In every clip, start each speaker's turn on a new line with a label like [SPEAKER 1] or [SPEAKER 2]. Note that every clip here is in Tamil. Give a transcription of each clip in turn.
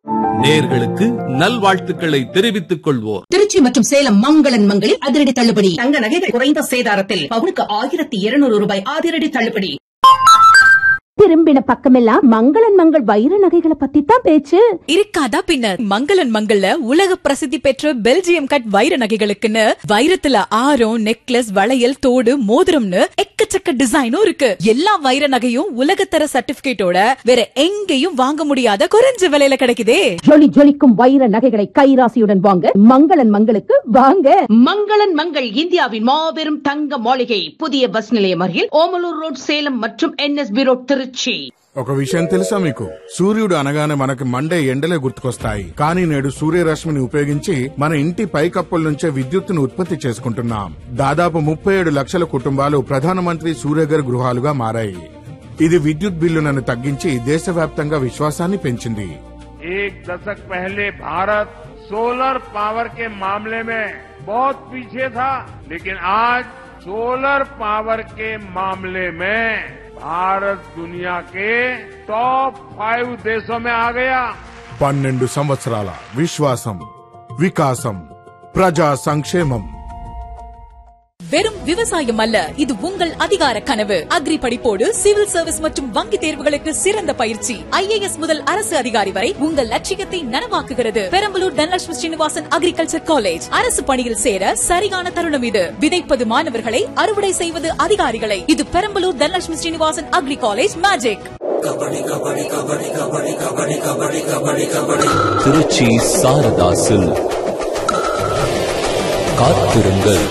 [SPEAKER 1] நேர்களுக்கு நல்வாழ்த்துக்களை தெரிவித்துக் கொள்வோர்
[SPEAKER 2] திருச்சி மற்றும் சேலம் மங்களன் மங்களில் அதிரடி தள்ளுபடி
[SPEAKER 3] தங்க நகைகள் குறைந்த சேதாரத்தில் பவுனுக்கு ஆயிரத்தி இருநூறு ரூபாய் அதிரடி தள்ளுபடி
[SPEAKER 4] திரும்பின பக்கமெல்லாம் மங்களன் மங்கள் வைர நகைகளை பத்தி தான் பேச்சு
[SPEAKER 5] இருக்காதா பின்னர் மங்களன் மங்கள்ல உலக பிரசித்தி பெற்ற பெல்ஜியம் கட் வைர நகைகளுக்குன்னு வைரத்துல ஆரம் நெக்லஸ் வளையல் தோடு மோதிரம்னு எக்கச்சக்க டிசைனும் இருக்கு எல்லா வைர நகையும் உலகத்தர சர்டிபிகேட்டோட வேற எங்கேயும் வாங்க முடியாத குறைஞ்ச விலையில கிடைக்குதே
[SPEAKER 4] ஜொலி ஜொலிக்கும் வைர நகைகளை கைராசியுடன் வாங்க மங்களன் மங்களுக்கு வாங்க
[SPEAKER 3] மங்களன் மங்கள் இந்தியாவின் மாபெரும் தங்க மாளிகை புதிய பஸ் நிலையம் அருகில் ஓமலூர் ரோட் சேலம் மற்றும் என்எஸ்பி ரோட் திருச்சி
[SPEAKER 6] ఒక విషయం తెలుసా మీకు సూర్యుడు అనగానే మనకి మండే ఎండలే గుర్తుకొస్తాయి కానీ నేడు సూర్యరశ్మిని ఉపయోగించి మన ఇంటి పైకప్పుల నుంచే విద్యుత్తును ఉత్పత్తి చేసుకుంటున్నాం దాదాపు ముప్పై ఏడు లక్షల కుటుంబాలు ప్రధానమంత్రి సూర్యగర్ గృహాలుగా మారాయి ఇది విద్యుత్ బిల్లులను తగ్గించి దేశవ్యాప్తంగా విశ్వాసాన్ని పెంచింది
[SPEAKER 7] एक दशक पहले भारत सोलर पावर के मामले में बहुत पीछे था लेकिन आज सोलर पावर के मामले में भारत दुनिया के टॉप फाइव देशों में आ गया
[SPEAKER 6] పన్నెండు సంవత్సరాల విశ్వాసం వికాసం ప్రజా సంక్షేమం
[SPEAKER 5] வெறும் விவசாயம் அல்ல இது உங்கள் அதிகார கனவு அக்ரி படிப்போடு சிவில் சர்வீஸ் மற்றும் வங்கி தேர்வுகளுக்கு சிறந்த பயிற்சி ஐஏஎஸ் முதல் அரசு அதிகாரி வரை உங்கள் லட்சியத்தை நனவாக்குகிறது பெரம்பலூர் தனலட்சுமி ஸ்ரீனிவாசன் அக்ரிகல்ச்சர் காலேஜ் அரசு பணியில் சேர சரியான தருணம் இது விதைப்பது மாணவர்களை அறுவடை செய்வது அதிகாரிகளை இது Perambalur Dhanalakshmi Srinivasan agri college magic
[SPEAKER 8] Trichy Saradha silk காத்திருங்கள்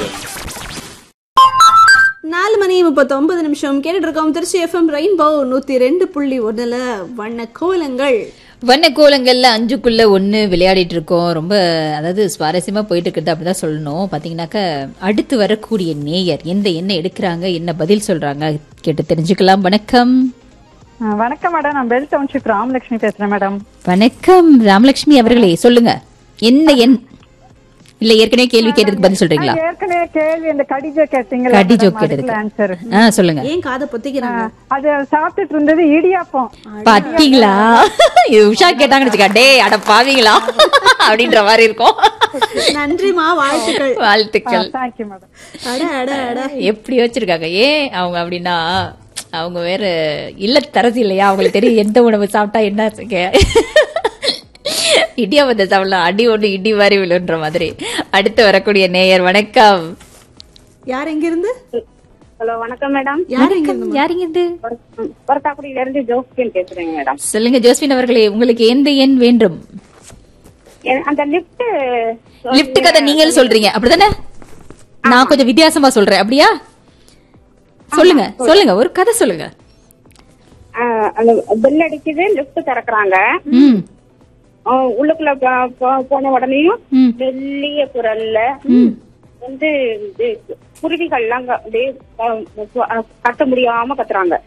[SPEAKER 9] நாலு மணி முப்பத்தொன்பது நிமிஷம் கேட்டுட்டு இருக்கோம் திருச்சி எஃப்எம் ரெயின்போ நூத்தி ரெண்டு புள்ளி ஒண்ணுல வண்ண கோலங்கள்
[SPEAKER 10] வண்ண கோலங்கள்ல அஞ்சுக்குள்ள ஒன்று விளையாடிட்டு இருக்கோம் ரொம்ப அதாவது சுவாரஸ்யமா போயிட்டு இருக்கிறது அப்படிதான் சொல்லணும் பாத்தீங்கன்னாக்க அடுத்து வரக்கூடிய நேயர் எந்த என்ன எடுக்கிறாங்க என்ன பதில் சொல்றாங்க கேட்டு தெரிஞ்சுக்கலாம் வணக்கம்
[SPEAKER 11] வணக்கம் மேடம் நான் பெல் டவுன்ஷிப் ராமலட்சுமி பேசுறேன் மேடம்
[SPEAKER 10] வணக்கம் ராமலட்சுமி அவர்களே சொல்லுங்க என்ன எண் இல்ல ஏற்கனவே கேள்வி கேட்டதுக்கு பதில் சொல்றீங்களா
[SPEAKER 11] ஏற்கனவே கேள்வி இந்த கடிஜோ கேட்டீங்க
[SPEAKER 10] கடி joke கேட்டதுக்கு.
[SPEAKER 11] ஆன்சர்
[SPEAKER 10] ஆ சொல்லுங்க
[SPEAKER 9] ஏன் காதை பொத்திக்கிறாங்க
[SPEAKER 11] அது சாப்பிட்டுட்டு இருந்தது இடியாப்பம்
[SPEAKER 10] பாத்தீங்களா இது உஷா கேட்டாங்கன்னு வச்சுக்கா டேய் அட பாவீங்களா அப்படின்ற மாதிரி இருக்கும்
[SPEAKER 9] நன்றிமா வாழ்த்துக்கள்
[SPEAKER 10] வாழ்த்துக்கள்
[SPEAKER 11] தேங்க்யூ மேடம்
[SPEAKER 9] அட அட அட
[SPEAKER 10] எப்படி வச்சிருக்காங்க ஏன் அவங்க அப்படின்னா அவங்க வேற இல்லத்தரசி இல்லையா அவங்களுக்கு தெரியும் எந்த உணவு சாப்பிட்டா என்ன செய்ய. இடியாப்பத்தை சாப்பிடலாம் அடி ஒண்ணு இடி மாதிரி விழுன்ற மாதிரி அடுத்து வரக்கூடிய நேயர் வணக்கம்
[SPEAKER 9] யார் எங்க இருந்து
[SPEAKER 12] ஹலோ வணக்கம் மேடம்
[SPEAKER 9] யார் எங்க இருந்து
[SPEAKER 10] யாருங்க இது
[SPEAKER 12] பொரத்தாக்குடியில இருந்து ஜோஸ்பின் பேசுறேங்க மேடம்
[SPEAKER 10] சொல்லுங்க ஜோஸ்பின் அவர்களே உங்களுக்கு எந்த எண் வேண்டும்
[SPEAKER 12] எ- அந்த லிப்ட்
[SPEAKER 10] லிப்ட் கதை நீங்களும் சொல்றீங்க அப்படிதானே நான் கொஞ்சம் வித்தியாசமா சொல்றேன் அப்படியா சொல்லுங்க சொல்லுங்க ஒரு கதை சொல்லுங்க
[SPEAKER 12] அந்த பெல் அடிக்குது லிப்ட் திறக்கறாங்க
[SPEAKER 10] ம்
[SPEAKER 12] அஹ் உள்ளுக்குள்ள போ- போ- போன உடனேயும்
[SPEAKER 10] ம்.
[SPEAKER 12] மெல்லிய குரல்ல வந்து இது குருவிகள்லாம் அங்க அப்படியே அஹ், அஹ், கத்த முடியாம கத்துறாங்க